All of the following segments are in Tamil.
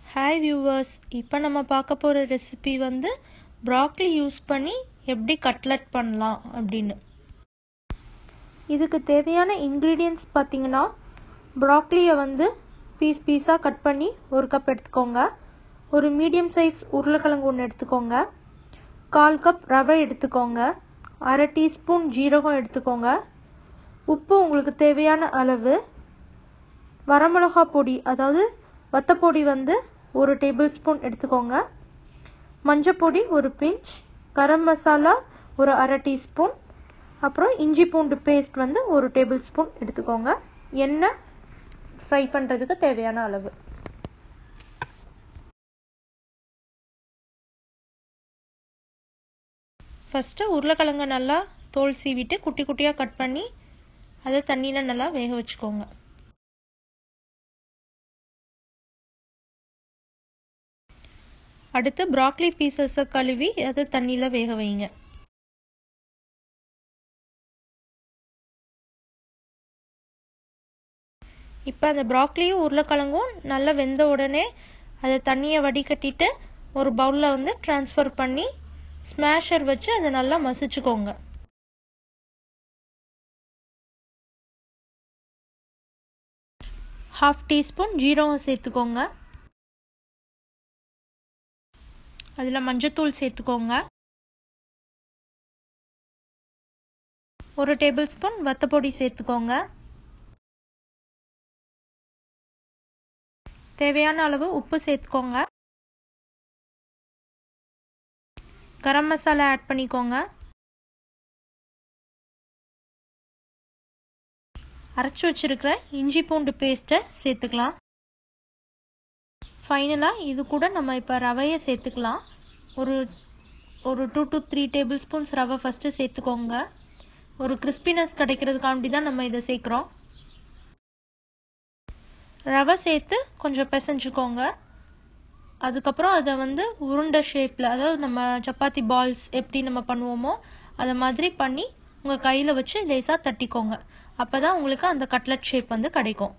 ஹாய் வியூவர்ஸ் இப்போ நம்ம பார்க்க போகிற ரெசிபி வந்து ப்ராக்லி யூஸ் பண்ணி எப்படி கட்லட் பண்ணலாம் அப்படின்னு இதுக்கு தேவையான இன்க்ரீடியன்ட்ஸ் பார்த்தீங்கன்னா ப்ராக்லியை வந்து பீஸ் பீஸாக கட் பண்ணி ஒரு கப் எடுத்துக்கோங்க ஒரு மீடியம் சைஸ் உருளைக்கிழங்கு ஒன்று எடுத்துக்கோங்க கால் கப் ரவை எடுத்துக்கோங்க அரை டீஸ்பூன் ஜீரகம் எடுத்துக்கோங்க உப்பு உங்களுக்கு தேவையான அளவு வரமிளகா பொடி அதாவது வத்தப்பொடி வந்து ஒரு டேபிள் ஸ்பூன் எடுத்துக்கோங்க மஞ்சப்பொடி ஒரு பிஞ்ச் கரம் மசாலா ஒரு அரை டீஸ்பூன் அப்புறம் இஞ்சி பூண்டு பேஸ்ட் வந்து ஒரு டேபிள் ஸ்பூன் எடுத்துக்கோங்க எண்ணெய் ஃப்ரை பண்ணுறதுக்கு தேவையான அளவு ஃபஸ்ட்டு உருளைக்கிழங்க நல்லா தோல் சீவிட்டு குட்டி குட்டியாக கட் பண்ணி அதை தண்ணியில் நல்லா வேக வச்சுக்கோங்க அடுத்து ப்ராக்லி பீசஸை கழுவி அதை தண்ணியில் வேக வைங்க இப்போ அந்த ப்ராக்லியும் உருளைக்கிழங்கும் நல்லா வெந்த உடனே அதை தண்ணியை வடிகட்டிட்டு ஒரு பவுலில் வந்து ட்ரான்ஸ்ஃபர் பண்ணி ஸ்மாஷர் வச்சு அதை நல்லா மசிச்சுக்கோங்க ஹாஃப் டீஸ்பூன் ஜீரகம் சேர்த்துக்கோங்க அதில் மஞ்சத்தூள் சேர்த்துக்கோங்க ஒரு டேபிள் ஸ்பூன் வத்தப்பொடி சேர்த்துக்கோங்க தேவையான அளவு உப்பு சேர்த்துக்கோங்க கரம் மசாலா ஆட் பண்ணிக்கோங்க அரைச்சி வச்சிருக்கிற இஞ்சி பூண்டு பேஸ்ட்டை சேர்த்துக்கலாம் ஃபைனலாக இது கூட நம்ம இப்போ ரவையை சேர்த்துக்கலாம் ஒரு ஒரு two to three tablespoons ரவை ஃபஸ்ட்டு சேர்த்துக்கோங்க ஒரு கிறிஸ்பினஸ் கிடைக்கிறதுக்காண்டி தான் நம்ம இதை சேர்க்குறோம் ரவை சேர்த்து கொஞ்சம் பிசைஞ்சுக்கோங்க அதுக்கப்புறம் அதை வந்து உருண்டை ஷேப்பில் அதாவது நம்ம சப்பாத்தி பால்ஸ் எப்படி நம்ம பண்ணுவோமோ அதை மாதிரி பண்ணி உங்கள் கையில் வச்சு லேசாக தட்டிக்கோங்க அப்போ தான் உங்களுக்கு அந்த கட்லட் ஷேப் வந்து கிடைக்கும்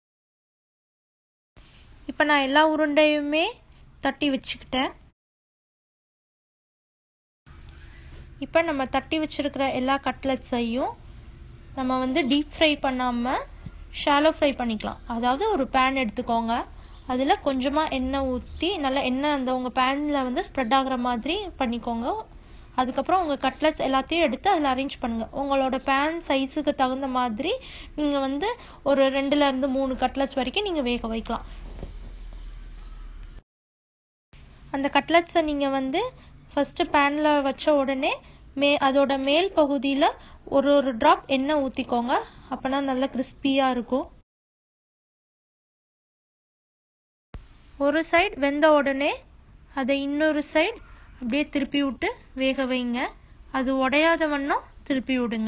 இப்போ நான் எல்லா உருண்டையுமே தட்டி வச்சுக்கிட்டேன் இப்போ நம்ம தட்டி வச்சிருக்கிற எல்லா கட்லட்ஸையும் நம்ம வந்து டீப் ஃப்ரை பண்ணாமல் ஷாலோ ஃப்ரை பண்ணிக்கலாம் அதாவது ஒரு பேன் எடுத்துக்கோங்க அதில் கொஞ்சமாக எண்ணெய் ஊற்றி நல்லா எண்ணெய் அந்த உங்கள் பேனில் வந்து ஸ்ப்ரெட் ஆகிற மாதிரி பண்ணிக்கோங்க அதுக்கப்புறம் உங்கள் கட்லட்ஸ் எல்லாத்தையும் எடுத்து அதில் அரேஞ்ச் பண்ணுங்கள் உங்களோட பேன் சைஸுக்கு தகுந்த மாதிரி நீங்கள் வந்து ஒரு ரெண்டுலேருந்து மூணு கட்லட்ஸ் வரைக்கும் நீங்கள் வேக வைக்கலாம் அந்த கட்லட்ஸை நீங்கள் வந்து ஃபஸ்ட்டு பேனில் வச்ச உடனே மே அதோட மேல் பகுதியில் ஒரு ஒரு ட்ராப் எண்ணெய் ஊற்றிக்கோங்க அப்போனா நல்லா கிறிஸ்பியாக இருக்கும் ஒரு சைடு வெந்த உடனே அதை இன்னொரு சைடு அப்படியே திருப்பி விட்டு வேக வைங்க அது உடையாத வண்ணம் திருப்பி விடுங்க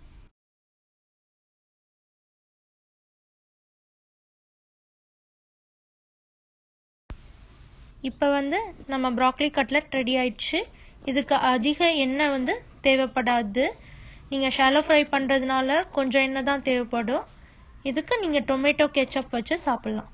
இப்போ வந்து நம்ம ப்ராக்லி கட்லட் ரெடி ஆயிடுச்சு இதுக்கு அதிக எண்ணெய் வந்து தேவைப்படாது நீங்கள் ஷாலோ ஃப்ரை பண்ணுறதுனால கொஞ்சம் எண்ணெய் தான் தேவைப்படும் இதுக்கு நீங்கள் டொமேட்டோ கெச்சப் வச்சு சாப்பிட்லாம்